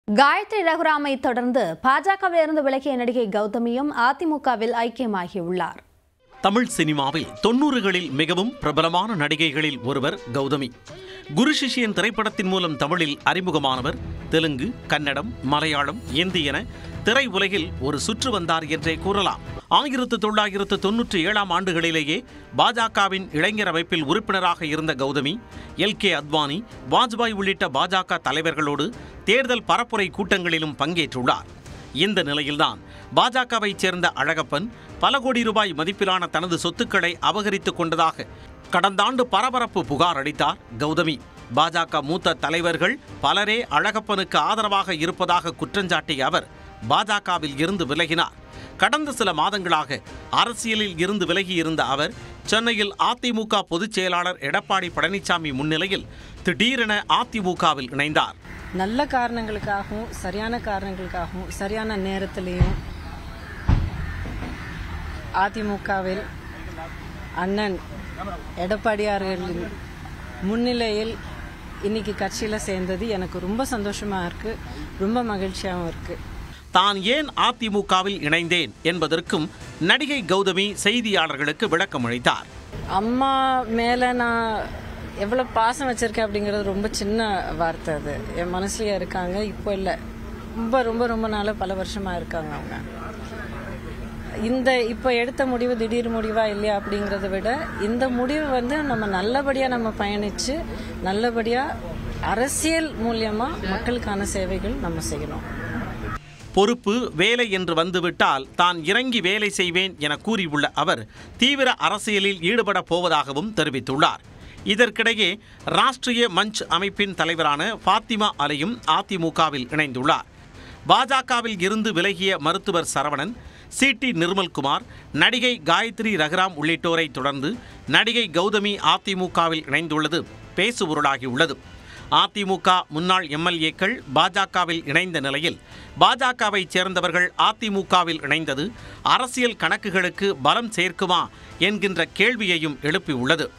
காயத்ரி ரகுராமை தொடர்ந்து பாஜகவிலிருந்து விலகிய நடிகை கௌதமியும் அதிமுகவில் ஐக்கியமாகியுள்ளார் தமிழ் சினிமாவில் தொன்னூறுகளில் மிகவும் பிரபலமான நடிகைகளில் ஒருவர் கௌதமி குரு சிஷ்யன் திரைப்படத்தின் மூலம் தமிழில் அறிமுகமானவர் தெலுங்கு கன்னடம் மலையாளம் இந்தி என திரை உலகில் ஒரு சுற்று வந்தார் என்றே கூறலாம் ஆயிரத்து தொள்ளாயிரத்து தொன்னூற்றி ஏழாம் ஆண்டுகளிலேயே பாஜகவின் இளைஞர் அமைப்பில் உறுப்பினராக இருந்த கௌதமி எல் கே அத்வானி வாஜ்பாய் உள்ளிட்ட பாஜக தலைவர்களோடு தேர்தல் பரப்புரை கூட்டங்களிலும் பங்கேற்றுள்ளார் இந்த நிலையில்தான் பாஜகவைச் சேர்ந்த அழகப்பன் பல கோடி ரூபாய் மதிப்பிலான தனது சொத்துக்களை அபகரித்துக் கொண்டதாக கடந்த ஆண்டு பரபரப்பு புகார் அளித்தார் கௌதமி பாஜக மூத்த தலைவர்கள் பலரே அழகப்பனுக்கு ஆதரவாக இருப்பதாக குற்றஞ்சாட்டிய அவர் பாஜகவில் இருந்து விலகினார் கடந்த சில மாதங்களாக அரசியலில் இருந்து விலகியிருந்த அவர் சென்னையில் அதிமுக பொதுச் செயலாளர் எடப்பாடி பழனிசாமி முன்னிலையில் திடீரென அதிமுகவில் இணைந்தார் நல்ல காரணங்களுக்காகவும் சரியான காரணங்களுக்காகவும் சரியான நேரத்திலையும் அதிமுகவில் அண்ணன் எடப்பாடியார்களின் முன்னிலையில் இன்னைக்கு கட்சியில் சேர்ந்தது எனக்கு ரொம்ப சந்தோஷமாக இருக்கு ரொம்ப மகிழ்ச்சியாகவும் இருக்கு தான் ஏன் அதிமுகவில் இணைந்தேன் என்பதற்கும் நடிகை கௌதமி செய்தியாளர்களுக்கு விளக்கம் அளித்தார் அம்மா மேலே நான் எவ்வளோ பாசம் வச்சிருக்கேன் அப்படிங்கிறது ரொம்ப சின்ன வார்த்தை அது என் மனசுலயே இருக்காங்க இப்போ இல்லை ரொம்ப ரொம்ப ரொம்ப நாளாக பல வருஷமாக இருக்காங்க அவங்க இந்த இப்போ எடுத்த முடிவு திடீர் முடிவா இல்லையா அப்படிங்கிறத விட இந்த முடிவு வந்து நம்ம நல்லபடியாக நம்ம பயணித்து நல்லபடியாக அரசியல் மூலியமாக மக்களுக்கான சேவைகள் நம்ம செய்யணும் பொறுப்பு வேலை என்று வந்துவிட்டால் தான் இறங்கி வேலை செய்வேன் என கூறியுள்ள அவர் தீவிர அரசியலில் ஈடுபட போவதாகவும் தெரிவித்துள்ளார் இதற்கிடையே ராஷ்டிரிய மஞ்ச் அமைப்பின் தலைவரான ஃபாத்திமா அலியும் அதிமுகவில் இணைந்துள்ளார் பாஜகவில் இருந்து விலகிய மருத்துவர் சரவணன் சிடி நிர்மல்குமார் நடிகை காயத்ரி ரகுராம் உள்ளிட்டோரை தொடர்ந்து நடிகை கௌதமி அதிமுகவில் இணைந்துள்ளது பேசுபொருளாகியுள்ளது அதிமுக முன்னாள் எம்எல்ஏக்கள் பாஜகவில் இணைந்த நிலையில் பாஜகவைச் சேர்ந்தவர்கள் அதிமுகவில் இணைந்தது அரசியல் கணக்குகளுக்கு பலம் சேர்க்குமா என்கின்ற கேள்வியையும் எழுப்பியுள்ளது